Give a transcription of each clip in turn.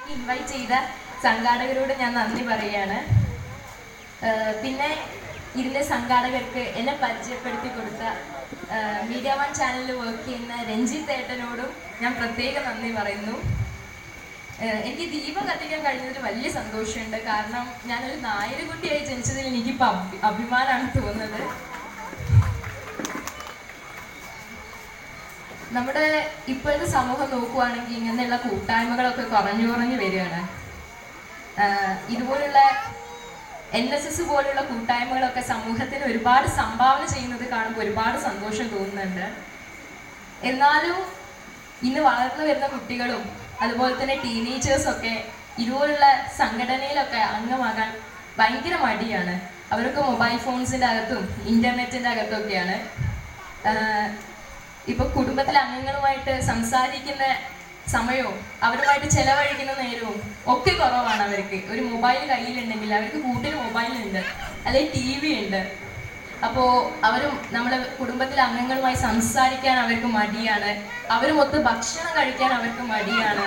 invite ചെയ്ത സംഘാടകരോട് ഞാൻ നന്ദി പറയുകയാണ് ഏഹ് പിന്നെ ഇതിന്റെ സംഘാടകർക്ക് എന്നെ പരിചയപ്പെടുത്തി കൊടുത്ത ഏഹ് മീഡിയ വൺ ചാനലിൽ വർക്ക് ചെയ്യുന്ന രഞ്ജിത്ത് ഏട്ടനോടും ഞാൻ പ്രത്യേകം നന്ദി പറയുന്നു ഏഹ് എനിക്ക് ദീപം കത്തിക്കാൻ കഴിഞ്ഞതിൽ വലിയ സന്തോഷമുണ്ട് കാരണം ഞാനൊരു നായരുകുട്ടിയായി ജനിച്ചതിൽ എനിക്കിപ്പോൾ അഭി അഭിമാനമാണ് തോന്നുന്നത് നമ്മുടെ ഇപ്പോഴത്തെ സമൂഹം നോക്കുവാണെങ്കിൽ ഇങ്ങനെയുള്ള കൂട്ടായ്മകളൊക്കെ കുറഞ്ഞു കുറഞ്ഞു വരികയാണ് ആഹ് ഇതുപോലുള്ള എൻ എസ് എസ് പോലുള്ള കൂട്ടായ്മകളൊക്കെ സമൂഹത്തിന് ഒരുപാട് സംഭാവന ചെയ്യുന്നത് കാണുമ്പോൾ ഒരുപാട് സന്തോഷം തോന്നുന്നുണ്ട് എന്നാലും ഇന്ന് വളർന്നു വരുന്ന കുട്ടികളും അതുപോലെ തന്നെ ടീനേജേഴ്സ് ഒക്കെ ഇതുപോലുള്ള സംഘടനയിലൊക്കെ അംഗമാകാൻ ഭയങ്കര മടിയാണ് അവർക്ക് മൊബൈൽ ഫോൺസിന്റെ അകത്തും ഇന്റർനെറ്റിന്റെ അകത്തും ഒക്കെയാണ് ആഹ് ഇപ്പൊ കുടുംബത്തിലെ അംഗങ്ങളുമായിട്ട് സംസാരിക്കുന്ന സമയവും അവരുമായിട്ട് ചെലവഴിക്കുന്ന നേരവും ഒക്കെ കുറവാണ് അവർക്ക് ഒരു മൊബൈൽ കയ്യിലുണ്ടെങ്കിൽ അവർക്ക് കൂട്ടിന് മൊബൈൽ ഉണ്ട് അല്ലെങ്കിൽ ടി വി ഉണ്ട് അപ്പോ അവരും നമ്മുടെ കുടുംബത്തിലെ അംഗങ്ങളുമായി സംസാരിക്കാൻ അവർക്ക് മടിയാണ് അവരുമൊത്ത് ഭക്ഷണം കഴിക്കാൻ അവർക്ക് മടിയാണ്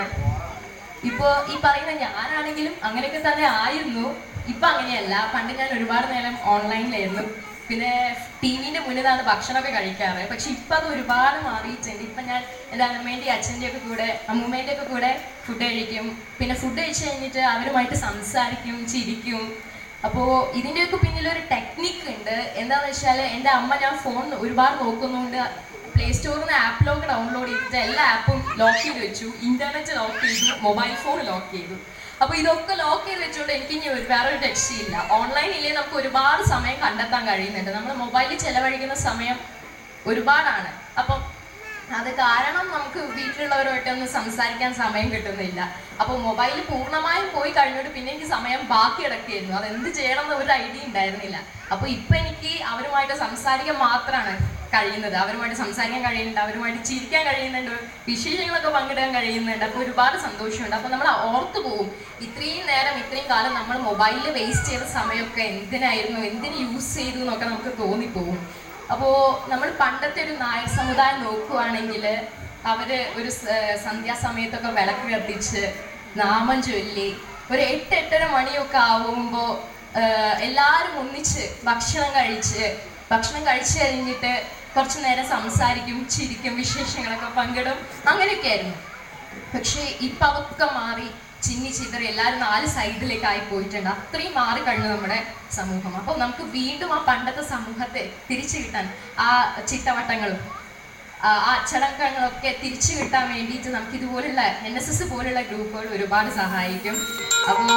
ഇപ്പോ ഈ പറയുന്ന ഞാനാണെങ്കിലും അങ്ങനെയൊക്കെ തന്നെ ആയിരുന്നു ഇപ്പൊ അങ്ങനെയല്ല പണ്ട് ഞാൻ ഒരുപാട് നേരം ഓൺലൈനിലായിരുന്നു പിന്നെ ടി വിന്റെ മുന്നിലാണ് ഭക്ഷണമൊക്കെ കഴിക്കാറ് പക്ഷെ ഇപ്പൊ അത് ഒരുപാട് മാറിയിട്ടുണ്ട് ഇപ്പൊ ഞാൻ എൻ്റെ അമ്മേന്റെ അച്ഛൻ്റെ ഒക്കെ കൂടെ അമ്മൂമ്മേന്റെ ഒക്കെ കൂടെ ഫുഡ് കഴിക്കും പിന്നെ ഫുഡ് കഴിച്ച് കഴിഞ്ഞിട്ട് അവരുമായിട്ട് സംസാരിക്കും ചിരിക്കും അപ്പോ ഇതിന്റെയൊക്കെ പിന്നിൽ ഒരു ടെക്നിക്ക് ഉണ്ട് എന്താന്ന് വെച്ചാൽ എൻ്റെ അമ്മ ഞാൻ ഫോൺ ഒരുപാട് നോക്കുന്നതുകൊണ്ട് പ്ലേ സ്റ്റോറിൽ നിന്ന് ആപ്പ് ലോക്ക് ഡൗൺലോഡ് ചെയ്തിട്ട് എല്ലാ ആപ്പും ലോക്ക് ചെയ്ത് വെച്ചു ഇന്റർനെറ്റ് ലോക്ക് ചെയ്തു മൊബൈൽ ഫോൺ ലോക്ക് ചെയ്തു അപ്പൊ ഇതൊക്കെ ലോക്ക് ചെയ്ത് വെച്ചുകൊണ്ട് എനിക്ക് ഇനി ഒരു വേറെ ഒരു രക്ഷയില്ല ഓൺലൈനിലേ നമുക്ക് ഒരുപാട് സമയം കണ്ടെത്താൻ കഴിയുന്നുണ്ട് നമ്മൾ മൊബൈലിൽ ചെലവഴിക്കുന്ന സമയം ഒരുപാടാണ് അപ്പം അത് കാരണം നമുക്ക് വീട്ടിലുള്ളവരുമായിട്ടൊന്നും സംസാരിക്കാൻ സമയം കിട്ടുന്നില്ല അപ്പൊ മൊബൈൽ പൂർണ്ണമായും പോയി കഴിഞ്ഞിട്ട് പിന്നെ എനിക്ക് സമയം ബാക്കി കിടക്കുകയായിരുന്നു അത് എന്ത് ചെയ്യണം എന്ന് ഒരു ഐഡിയ ഉണ്ടായിരുന്നില്ല അപ്പൊ ഇപ്പൊ എനിക്ക് അവരുമായിട്ട് സംസാരിക്കാൻ മാത്രമാണ് കഴിയുന്നത് അവരുമായിട്ട് സംസാരിക്കാൻ കഴിയുന്നുണ്ട് അവരുമായിട്ട് ചിരിക്കാൻ കഴിയുന്നുണ്ട് വിശേഷങ്ങളൊക്കെ പങ്കിടാൻ കഴിയുന്നുണ്ട് അപ്പൊ ഒരുപാട് സന്തോഷമുണ്ട് അപ്പൊ നമ്മൾ ഓർത്തു പോകും ഇത്രയും നേരം ഇത്രയും കാലം നമ്മൾ മൊബൈലിൽ വേസ്റ്റ് ചെയ്ത സമയമൊക്കെ എന്തിനായിരുന്നു എന്തിന് യൂസ് ചെയ്തു എന്നൊക്കെ നമുക്ക് തോന്നിപ്പോകും അപ്പോ നമ്മൾ പണ്ടത്തെ ഒരു നായർ സമുദായം നോക്കുവാണെങ്കിൽ അവര് ഒരു സ- സന്ധ്യാസമയത്തൊക്കെ വിളക്ക് കത്തിച്ച് നാമം ചൊല്ലി ഒരു എട്ട് എട്ടര മണിയൊക്കെ ആവുമ്പോ ആഹ് എല്ലാരും ഒന്നിച്ച് ഭക്ഷണം കഴിച്ച് ഭക്ഷണം കഴിച്ചു കഴിഞ്ഞിട്ട് കുറച്ചു നേരം സംസാരിക്കും ചിരിക്കും വിശേഷങ്ങളൊക്കെ പങ്കിടും അങ്ങനെയൊക്കെ ആയിരുന്നു പക്ഷേ ഇപ്പൊ അതൊക്കെ മാറി ചിന്നി ചിതറി എല്ലാവരും നാല് സൈഡിലേക്ക് ആയി പോയിട്ടുണ്ട് അത്രയും മാറി കഴിഞ്ഞു നമ്മുടെ സമൂഹം അപ്പൊ നമുക്ക് വീണ്ടും ആ പണ്ടത്തെ സമൂഹത്തെ തിരിച്ചു കിട്ടാൻ ആ ചിട്ടവട്ടങ്ങളും ആ ആ അച്ചടക്കങ്ങളൊക്കെ തിരിച്ചു കിട്ടാൻ വേണ്ടിയിട്ട് നമുക്ക് ഇതുപോലുള്ള എൻ എസ് എസ് പോലുള്ള ഗ്രൂപ്പുകൾ ഒരുപാട് സഹായിക്കും അപ്പോൾ